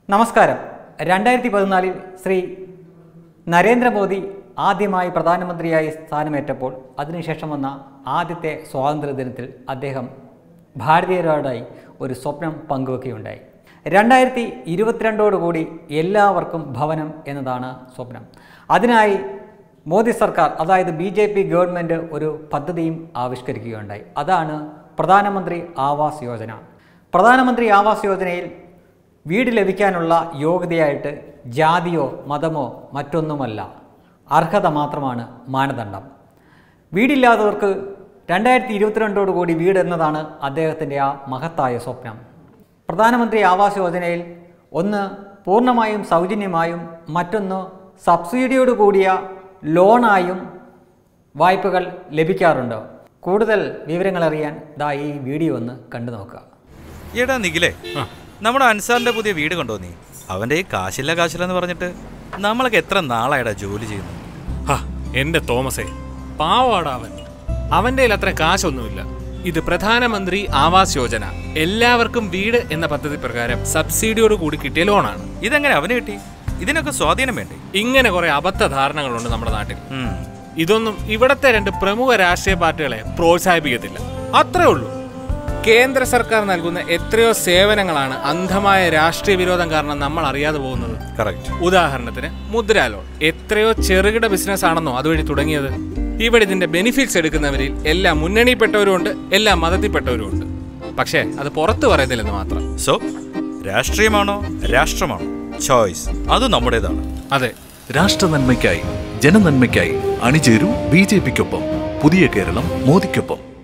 നമസ്കാരം രണ്ടായിരത്തി പതിനാലിൽ ശ്രീ നരേന്ദ്രമോദി ആദ്യമായി പ്രധാനമന്ത്രിയായി സ്ഥാനമേറ്റപ്പോൾ അതിനുശേഷം വന്ന ആദ്യത്തെ സ്വാതന്ത്ര്യദിനത്തിൽ അദ്ദേഹം ഭാരതീയരോടായി ഒരു സ്വപ്നം പങ്കുവെക്കുകയുണ്ടായി രണ്ടായിരത്തി ഇരുപത്തിരണ്ടോടുകൂടി എല്ലാവർക്കും ഭവനം എന്നതാണ് സ്വപ്നം അതിനായി മോദി സർക്കാർ അതായത് ബി ജെ പി ഗവൺമെൻറ് ഒരു പദ്ധതിയും ആവിഷ്കരിക്കുകയുണ്ടായി അതാണ് പ്രധാനമന്ത്രി ആവാസ് യോജന പ്രധാനമന്ത്രി ആവാസ് യോജനയിൽ വീട് ലഭിക്കാനുള്ള യോഗ്യതയായിട്ട് ജാതിയോ മതമോ മറ്റൊന്നുമല്ല അർഹത മാത്രമാണ് മാനദണ്ഡം വീടില്ലാത്തവർക്ക് രണ്ടായിരത്തി ഇരുപത്തിരണ്ടോടുകൂടി വീട് എന്നതാണ് അദ്ദേഹത്തിൻ്റെ ആ മഹത്തായ സ്വപ്നം പ്രധാനമന്ത്രി ആവാസ് യോജനയിൽ ഒന്ന് പൂർണ്ണമായും സൗജന്യമായും മറ്റൊന്ന് സബ്സിഡിയോട് കൂടിയ ലോണായും വായ്പകൾ ലഭിക്കാറുണ്ട് കൂടുതൽ വിവരങ്ങൾ അറിയാൻ ദാ ഈ വീഡിയോ ഒന്ന് കണ്ടു നോക്കുക എടാ നിഖിലേ നമ്മുടെ അൻസാറിന്റെ പുതിയ വീട് കണ്ടോ നീ അവന്റെ ഈ കാശില്ല കാശില്ല എന്ന് പറഞ്ഞിട്ട് നമ്മളൊക്കെ എത്ര നാളായടാ ജോലി ചെയ്യുന്നു ഹ, എന്റെ തോമസേ പാവാടാ അവൻ അവന്റെ കയ്യിൽ അത്ര കാശൊന്നുമില്ല ഇത് പ്രധാനമന്ത്രി ആവാസ് യോജന എല്ലാവർക്കും വീട് എന്ന പദ്ധതി പ്രകാരം സബ്സിഡിയോട് കൂടി കിട്ടിയ ലോണാണ് ഇതെങ്ങനെ അവന് കിട്ടി ഇതിനൊക്കെ സ്വാധീനം വേണ്ടേ ഇങ്ങനെ കുറെ അബദ്ധ ധാരണകളുണ്ട് നമ്മുടെ നാട്ടിൽ ഉം. ഇതൊന്നും ഇവിടത്തെ രണ്ട് പ്രമുഖ രാഷ്ട്രീയ പാർട്ടികളെ പ്രോത്സാഹിപ്പിക്കത്തില്ല അത്രേ ഉള്ളൂ കേന്ദ്ര സർക്കാർ നൽകുന്ന എത്രയോ സേവനങ്ങളാണ് അന്ധമായ രാഷ്ട്രീയ വിരോധം കാരണം നമ്മൾ അറിയാതെ പോകുന്നത് കറക്റ്റ് ഉദാഹരണത്തിന് മുദ്രാ ലോൺ എത്രയോ ചെറുകിട ബിസിനസ് ആണെന്നോ അതുവഴി തുടങ്ങിയത് ഇവിടെ ഇതിന്റെ ബെനിഫിറ്റ്സ് എടുക്കുന്നവരിൽ എല്ലാ മുന്നണിപ്പെട്ടവരുമുണ്ട് എല്ലാ മതത്തിൽപ്പെട്ടവരുമുണ്ട് പക്ഷേ അത് പുറത്തു പറയുന്നില്ലെന്ന് മാത്രം സോ രാഷ്ട്രീയമാണോ രാഷ്ട്രമാണോ ചോയ്സ് അത് നമ്മുടേതാണ് അതെ രാഷ്ട്ര നന്മയ്ക്കായി ജനനന്മയ്ക്കായി അണിചേരൂ ബി ജെ പിക്കൊപ്പം പുതിയ കേരളം മോദിക്കൊപ്പം